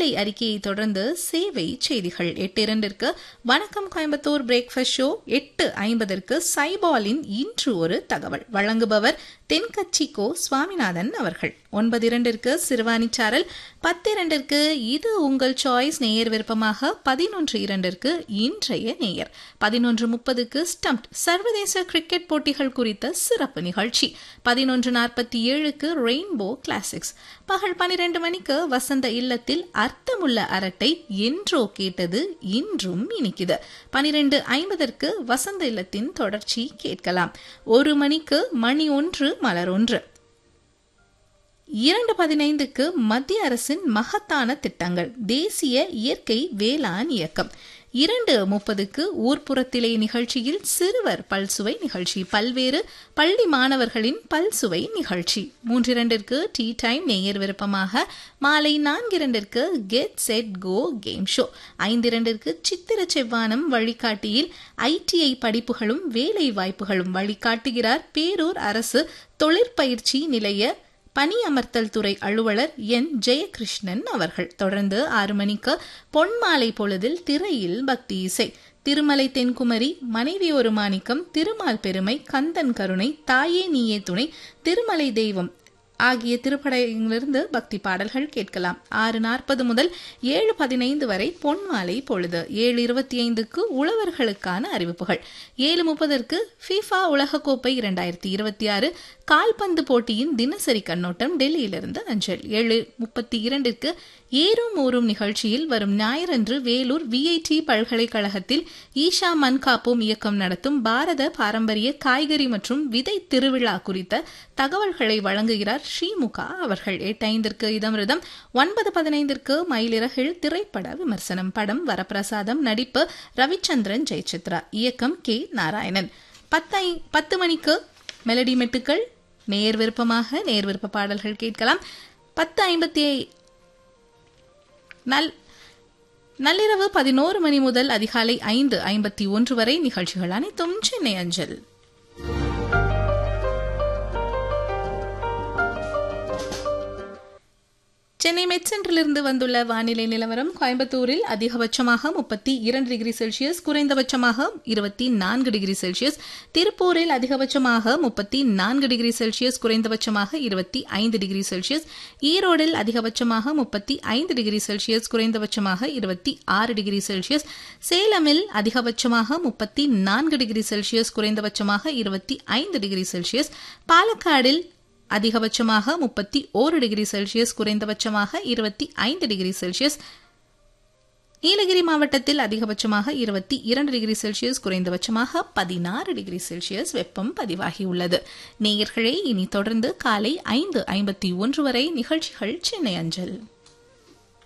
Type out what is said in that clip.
வானிலை அறிக்கையை தொடர்ந்து சேவை செய்திகள் எட்டு இரண்டிற்கு வணக்கம் கோயம்புத்தூர் பிரேக்ஃபாஸ்ட் ஷோ எட்டு ஐம்பதற்கு சைபாலின் இன்று ஒரு தகவல் வழங்குபவர் தென்கட்சி கோ சுவாமிநாதன் அவர்கள் ஒன்பது இரண்டிற்கு சிறுவாணிச்சாரல் பத்து இரண்டிற்கு இது உங்கள் சாய்ஸ் நேயர் விருப்பமாக பதினொன்று இரண்டிற்கு இன்றைய நேயர் பதினொன்று முப்பதுக்கு ஸ்டம்ப் சர்வதேச கிரிக்கெட் போட்டிகள் குறித்த சிறப்பு நிகழ்ச்சி பதினொன்று நாற்பத்தி ஏழுக்கு ரெயின்போ கிளாசிக்ஸ் பகல் பனிரெண்டு மணிக்கு வசந்த இல்லத்தில் அர்த்தமுள்ள அரட்டை என்றோ கேட்டது இன்றும் இனிக்குது பனிரெண்டு ஐம்பதற்கு வசந்த இல்லத்தின் தொடர்ச்சி கேட்கலாம் ஒரு மணிக்கு மணி ஒன்று மலர் ஒன்று இரண்டு பதினைந்துக்கு மத்திய அரசின் மகத்தான திட்டங்கள் தேசிய இயற்கை வேளாண் இயக்கம் இரண்டு முப்பதுக்கு ஊர்ப்புறத்திலே நிகழ்ச்சியில் சிறுவர் பல்சுவை நிகழ்ச்சி பல்வேறு பள்ளி மாணவர்களின் பல்சுவை நிகழ்ச்சி மூன்றிரண்டிற்கு டீ டைம் நேயர் விருப்பமாக மாலை நான்கிரண்டிற்கு get set go game show ஐந்திரண்டிற்கு சித்திர செவ்வானம் வழிகாட்டியில் ஐடிஐ படிப்புகளும் வேலை வாய்ப்புகளும் வழிகாட்டுகிறார் பேரூர் அரசு தொழிற்பயிற்சி நிலைய பணி அமர்த்தல் துறை அலுவலர் என் ஜெயகிருஷ்ணன் அவர்கள் தொடர்ந்து ஆறு மணிக்கு பொன்மாலை பொழுதில் திரையில் பக்தி இசை திருமலை தென்குமரி மனைவி ஒரு மாணிக்கம் திருமால் பெருமை கந்தன் கருணை தாயே நீயே துணை திருமலை தெய்வம் ஆகிய திருப்படையிலிருந்து பக்தி பாடல்கள் கேட்கலாம் ஆறு நாற்பது முதல் ஏழு பதினைந்து வரை பொன்மாலை பொழுது ஏழு இருபத்தி ஐந்துக்கு உழவர்களுக்கான அறிவிப்புகள் ஏழு முப்பதற்கு ஃபிஃபா உலகக்கோப்பை இரண்டாயிரத்தி இருபத்தி ஆறு கால்பந்து போட்டியின் தினசரி கண்ணோட்டம் டெல்லியிலிருந்து அஞ்சல் ஏழு முப்பத்தி இரண்டிற்கு ஏறும் ஊறும் நிகழ்ச்சியில் வரும் ஞாயிறன்று வேலூர் விஐடி பல்கலைக்கழகத்தில் ஈஷா மண் காப்போம் இயக்கம் நடத்தும் பாரத பாரம்பரிய காய்கறி மற்றும் விதை திருவிழா குறித்த தகவல்களை வழங்குகிறார் ஸ்ரீமுகா அவர்கள் எட்டு ஐந்திற்கு இதமிருதம் ஒன்பது பதினைந்திற்கு மயிலிறகில் திரைப்பட விமர்சனம் படம் வரப்பிரசாதம் நடிப்பு ரவிச்சந்திரன் ஜெயசித்ரா இயக்கம் கே நாராயணன் பத்தை பத்து மணிக்கு மெலடி மெட்டுக்கள் நேர் விருப்பமாக நேர் விருப்ப பாடல்கள் கேட்கலாம் பத்து ஐம்பத்தி நல் நள்ளிரவு பதினோரு மணி முதல் அதிகாலை ஐந்து ஐம்பத்தி ஒன்று வரை நிகழ்ச்சிகள் அனைத்தும் சென்னை அஞ்சல் சென்னை மெட் சென்டரிலிருந்து வந்துள்ள வானிலை நிலவரம் கோயம்புத்தூரில் அதிகபட்சமாக முப்பத்தி இரண்டு டிகிரி செல்சியஸ் குறைந்தபட்சமாக இருபத்தி நான்கு டிகிரி செல்சியஸ் திருப்பூரில் அதிகபட்சமாக முப்பத்தி நான்கு டிகிரி செல்சியஸ் குறைந்தபட்சமாக இருபத்தி ஐந்து டிகிரி செல்சியஸ் ஈரோடில் அதிகபட்சமாக முப்பத்தி ஐந்து டிகிரி செல்சியஸ் குறைந்தபட்சமாக இருபத்தி ஆறு டிகிரி செல்சியஸ் சேலமில் அதிகபட்சமாக முப்பத்தி நான்கு டிகிரி செல்சியஸ் குறைந்தபட்சமாக இருபத்தி ஐந்து டிகிரி செல்சியஸ் பாலக்காடில் அதிகபட்சமாக முப்பத்தி ஓரு டிகிரி செல்சியஸ் குறைந்தபட்சமாக இருபத்தி ஐந்து டிகிரி செல்சியஸ் நீலகிரி மாவட்டத்தில் அதிகபட்சமாக இருபத்தி இரண்டு டிகிரி செல்சியஸ் குறைந்தபட்சமாக பதினாறு டிகிரி செல்சியஸ் வெப்பம் பதிவாகியுள்ளது நேயர்களே இனி தொடர்ந்து காலை ஐந்து ஐம்பத்தி ஒன்று வரை நிகழ்ச்சிகள் சென்னை அஞ்சல்